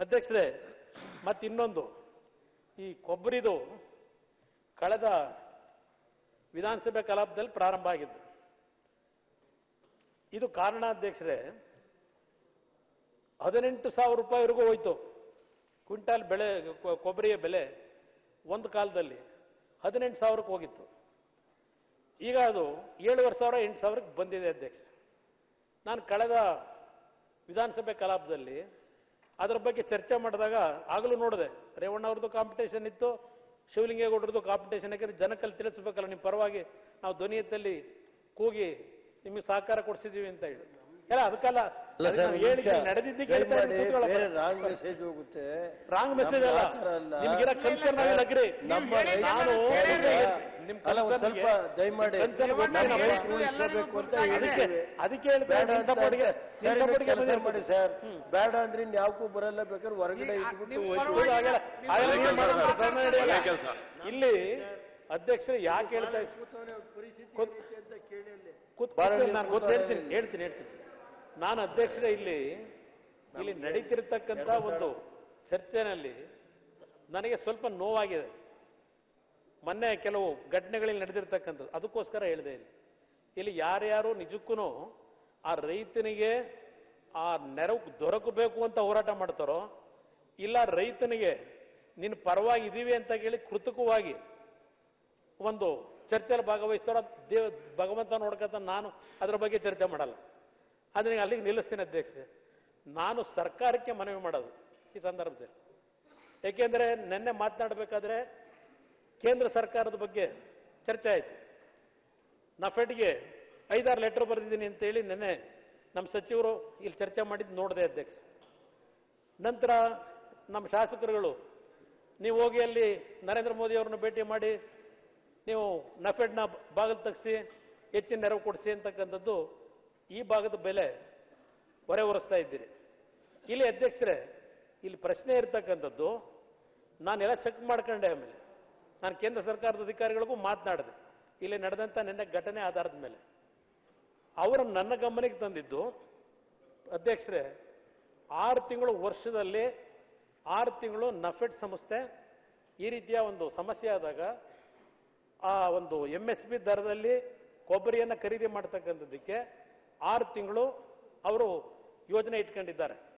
ಅಧ್ಯಕ್ಷರೇ ಮತ್ತೆ ಇನ್ನೊಂದು ಈ ಕೊಬ್ಬರಿದು ಕಳೆದ ವಿಧಾನಸಭೆ ಕಲಾಪದಲ್ಲಿ ಪ್ರಾರಂಭ ಆಗಿದ್ದು ಇದು ಕಾರಣ ಅಧ್ಯಕ್ಷರೇ ಹದಿನೆಂಟು ಸಾವಿರ ರೂಪಾಯಿವರೆಗೂ ಹೋಯ್ತು ಕ್ವಿಂಟಾಲ್ ಬೆಳೆ ಕೊ- ಕೊಬ್ಬರಿಯ ಬೆಲೆ ಒಂದು ಕಾಲದಲ್ಲಿ ಹದಿನೆಂಟು ಸಾವಿರಕ್ಕೆ ಹೋಗಿತ್ತು ಈಗ ಅದು ಏಳುವರೆ ಸಾವಿರ ಎಂಟು ಸಾವಿರಕ್ಕೆ ಬಂದಿದೆ ಅಧ್ಯಕ್ಷ ನಾನು ಕಳೆದ ವಿಧಾನಸಭೆ ಕಲಾಪದಲ್ಲಿ ಅದರ ಬಗ್ಗೆ ಚರ್ಚೆ ಮಾಡಿದಾಗ ಆಗಲೂ ನೋಡಿದೆ ರೇವಣ್ಣ ಅವ್ರದ್ದು ಕಾಂಪಿಟೇಷನ್ ಇತ್ತು ಶಿವಲಿಂಗೇಗೌಡರದ್ದು ಕಾಂಪಿಟೇಷನ್ ಯಾಕಂದ್ರೆ ಜನಕ್ಕಲ್ಲಿ ತಿಳಿಸ್ಬೇಕಲ್ಲ ನಿಮ್ಮ ಪರವಾಗಿ ನಾವು ಧ್ವನಿ ಎತ್ತಲ್ಲಿ ಕೂಗಿ ನಿಮಗೆ ಸಹಕಾರ ಕೊಡಿಸಿದೀವಿ ಅಂತ ಹೇಳಿ ಎಲ್ಲ ಅದಕ್ಕಲ್ಲ ಅಲ್ಲ ಅದಕ್ಕೆ ಸರ್ ನಾನು ಹೇಳಿದ್ದೀನಿ, ನಡೆದಿದ್ದಕ್ಕೆ ಹೇಳ್ತಾ ಇದ್ದೀನಿ, ಕೂತ್ಕೊಳ್ಳಪ್ಪ. ಬೇರೆ ರಾಂಗ್ ಮೆಸೇಜ್ ಹೋಗುತ್ತೆ ರಾಂಗ್ ಮೆಸೇಜ್ ಅಲ್ಲ ನಮ್ಗೆ ಆ ಥರ ಅಲ್ಲ. ನಿಮ್ಗಿರೋ ಕನ್ಸರ್ನ್ ಆಗಿಲ್ಲ ಅಗ್ರಿ ನಮ್ಮ ಹೇಳಿದ್ದೆಲ್ಲ ನಾನು ಕೇಳಿದೆ. ನಿಮ್ ಅಲ್ಲ, ಒಂದ್ concern ಗೆ- ಸ್ವಲ್ಪ ದಯಮಾಡಿ ನಿಮ್ concern ಗೊತ್ತಿಲ್ಲ ನಮ್ಮ ನಮ್ಗೆ. ರೈತರು ಉಳಿಸ್ಕೋಬೇಕು ಅಂತ ಎಲ್ಲರಿಗೂ ಅದಕ್ಕೆ ಹೇಳಿದ್ದೇವೆ. ಅದಕ್ಕೆ ಹೇಳ್ತಾ ಬೇಡ ಇದ್ದೀನಿ, ಅಂತ ಸಪೋರ್ಟ್ಗೆ ಸರ್, ನಿಮ್ ನೀವು ಸಪೋರ್ಟ್ಗೆ ಕೆಲಸ ಬಂದಿರ್ತೀನಿ. ಮಾಡಿ ಸರ್ ಬೇಡ ಅಂದ್ರೆ ಇನ್ ಯಾವಕ್ಕೂ ಬರಲ್ಲ ಬೇಕಾದ್ರೆ ಹೊರಗಡೆ ಈ- ಇಟ್ಬಿಟ್ಟು ನಿಮ್ಮ ಹೋಯ್ತು. ಪರವಾಗಿ ಆಗಲ್ಲ. ನಿಮ್ಮ ಆಗಲ್ಲ, ಪರವಾಗಿ ಏನು ಮಾಡೋದು? ಮಾತಾಡ್ತಾ ಕರ್ನಾಟಕ ನಡೆಯಲ್ಲ. ಇದ್ದೀವಿ. ಕೆಲಸ ಇಲ್ಲಿ ಅಧ್ಯಕ್ಷರು ಯಾಕೆ ಹೇಳ್ತಾ ಇದ್ದಾರೆ? ಕೂತ್- ಕೂತ್- ಬಾಳ ಕೂತ್ಕೊಳ್ಳಿ, ನಾನು ಗೊತ್ತು ಕೂತ್ಕೊಳ್ಳಿ. ಹೇಳ್ತೀನಿ ಹೇಳ್ತೀನಿ ಹೇಳ್ತೀನಿ ನಾನು ಅಧ್ಯಕ್ಷರೇ ಇಲ್ಲಿ ಇಲ್ಲಿ ನಡೀತಿರ್ತಕ್ಕಂಥ ಒಂದು ಚರ್ಚೆನಲ್ಲಿ ನನಗೆ ಸ್ವಲ್ಪ ನೋವಾಗಿದೆ ಮೊನ್ನೆ ಕೆಲವು ಘಟನೆಗಳಲ್ಲಿ ನಡೆದಿರ್ತಕ್ಕಂಥದ್ದು ಅದಕ್ಕೋಸ್ಕರ ಹೇಳಿದೆ ಇಲ್ಲಿ ಇಲ್ಲಿ ಯಾರ್ಯಾರು ನಿಜಕ್ಕೂ ಆ ರೈತನಿಗೆ ಆ ನೆರವು ದೊರಕಬೇಕು ಅಂತ ಹೋರಾಟ ಮಾಡ್ತಾರೋ ಇಲ್ಲ ರೈತನಿಗೆ ನಿನ್ನ ಪರವಾಗಿ ಇದೀವಿ ಅಂತ ಹೇಳಿ ಕೃತಕವಾಗಿ ಒಂದು ಚರ್ಚೆಯಲ್ಲಿ ಭಾಗವಹಿಸ್ತಾರೋ ದೇವ ಭಗವಂತ ನೋಡ್ಕಂತ ನಾನು ಅದರ ಬಗ್ಗೆ ಚರ್ಚೆ ಮಾಡಲ್ಲ ಆದರೆ ಈಗ ಅಲ್ಲಿಗೆ ನಿಲ್ಲಿಸ್ತೀನಿ ಅಧ್ಯಕ್ಷೆ ನಾನು ಸರ್ಕಾರಕ್ಕೆ ಮನವಿ ಮಾಡೋದು ಈ ಸಂದರ್ಭದಲ್ಲಿ ಏಕೆಂದರೆ ನಿನ್ನೆ ಮಾತನಾಡಬೇಕಾದ್ರೆ ಕೇಂದ್ರ ಸರ್ಕಾರದ ಬಗ್ಗೆ ಚರ್ಚೆ ಆಯಿತು ನಫೆಡ್ಗೆ ಐದಾರು ಲೆಟರ್ ಬರೆದಿದ್ದೀನಿ ಅಂತೇಳಿ ನಿನ್ನೆ ನಮ್ಮ ಸಚಿವರು ಇಲ್ಲಿ ಚರ್ಚೆ ಮಾಡಿದ್ದು ನೋಡಿದೆ ಅಧ್ಯಕ್ಷ ನಂತರ ನಮ್ಮ ಶಾಸಕರುಗಳು ನೀವು ಹೋಗಿ ಅಲ್ಲಿ ನರೇಂದ್ರ ಮೋದಿ ಅವರನ್ನು ಭೇಟಿ ಮಾಡಿ ನೀವು ನಫೆಡ್ನ ಬಾಗಿಲು ತೆಗೆಸಿ ಹೆಚ್ಚಿನ ನೆರವು ಕೊಡಿಸಿ ಅಂತಕ್ಕಂಥದ್ದು ಈ ಭಾಗದ ಬೆಲೆ ಹೊರೆ ಹೊರಿಸ್ತಾ ಇದ್ದೀರಿ ಇಲ್ಲಿ ಅಧ್ಯಕ್ಷರೇ ಇಲ್ಲಿ ಪ್ರಶ್ನೆ ಇರ್ತಕ್ಕಂಥದ್ದು ನಾನೆಲ್ಲ ಚೆಕ್ ಮಾಡ್ಕೊಂಡೆ ಆಮೇಲೆ ನಾನು ಕೇಂದ್ರ ಸರ್ಕಾರದ ಅಧಿಕಾರಿಗಳಿಗೂ ಮಾತನಾಡಿದೆ ಇಲ್ಲಿ ನಡೆದಂಥ ನಿನ್ನೆ ಘಟನೆ ಆಧಾರದ ಮೇಲೆ ಅವರು ನನ್ನ ಗಮನಕ್ಕೆ ತಂದಿದ್ದು ಅಧ್ಯಕ್ಷರೇ ಆರು ತಿಂಗಳು ವರ್ಷದಲ್ಲಿ ಆರು ತಿಂಗಳು ನಫೆಡ್ ಸಂಸ್ಥೆ ಈ ರೀತಿಯ ಒಂದು ಸಮಸ್ಯೆ ಆದಾಗ ಆ ಒಂದು ಎಂ ಎಸ್ ಪಿ ದರದಲ್ಲಿ ಕೊಬ್ಬರಿಯನ್ನು ಖರೀದಿ ಮಾಡ್ತಕ್ಕಂಥದ್ದಕ್ಕೆ ಆರು ತಿಂಗಳು ಅವರು ಯೋಜನೆ ಇಟ್ಕೊಂಡಿದ್ದಾರೆ